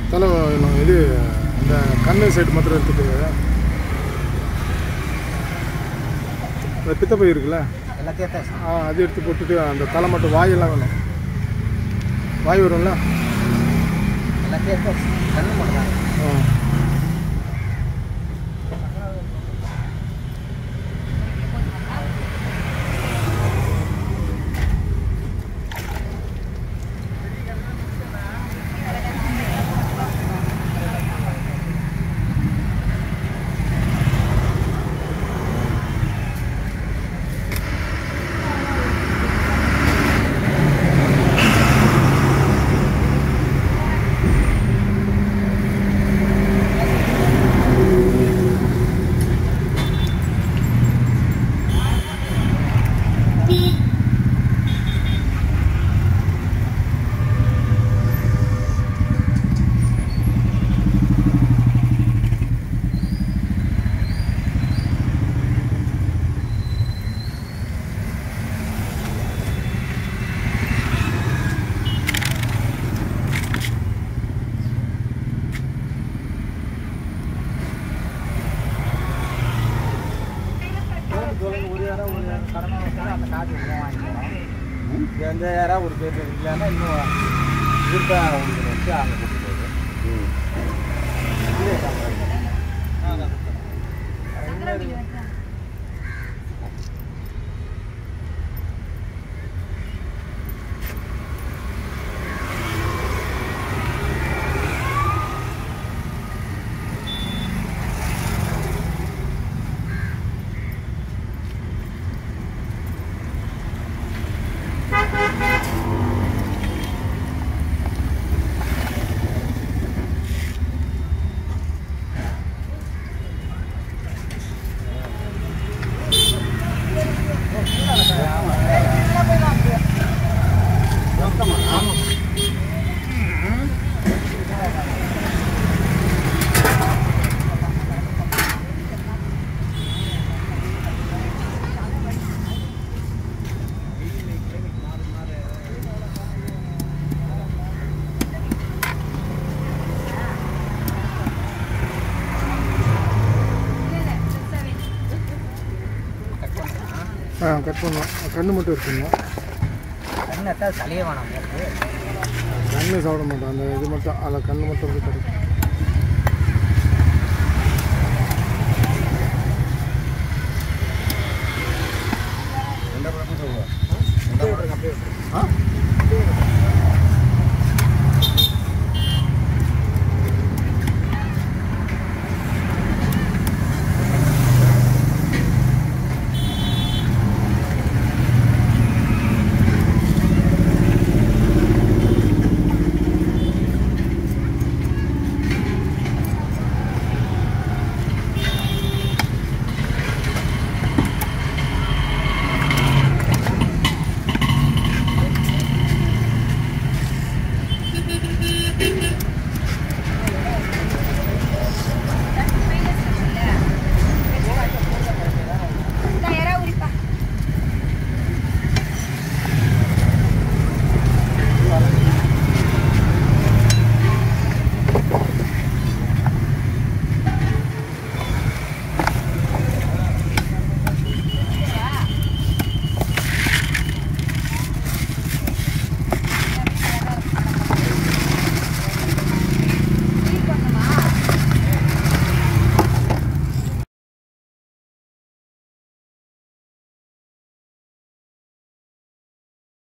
தலை வேணும். இது இந்த கண்ணு சைடு மாத்திரம் எடுத்துட்டு இந்த பித்தப்பை இருக்குல்ல எல்லாத்தையும் எடுத்தாச்சு ஆ அது எடுத்து போட்டுட்டு அந்த தலை மட்டும் வாயெல்லாம் வேணும் வாய் வரும்ல எல்லாத்தையும் எடுத்தாச்சு கண்ணு மட்டும் தான் ஆ ஒரு யாராவது ஒரு கடனை வச்சு அந்த காசு இன்னும் வாங்கிக்கிறோம் எந்த யாராவது ஒரு பேர் இல்லைன்னா இன்னும் இருக்கா உங்களுக்கு வச்சு அங்கே கூப்பிட்டு போகுது இதே ஆ கட் பண்ணலாம் கண்ணு மட்டும் இருக்குங்க கண்ணு எடுத்தா தலையே வேணாம் உங்களுக்கு கண்ணு சாப்பிட மாட்டோம் அந்த இது மட்டும் அதில் கண்ணு மட்டும் அப்படி கிடைக்கும்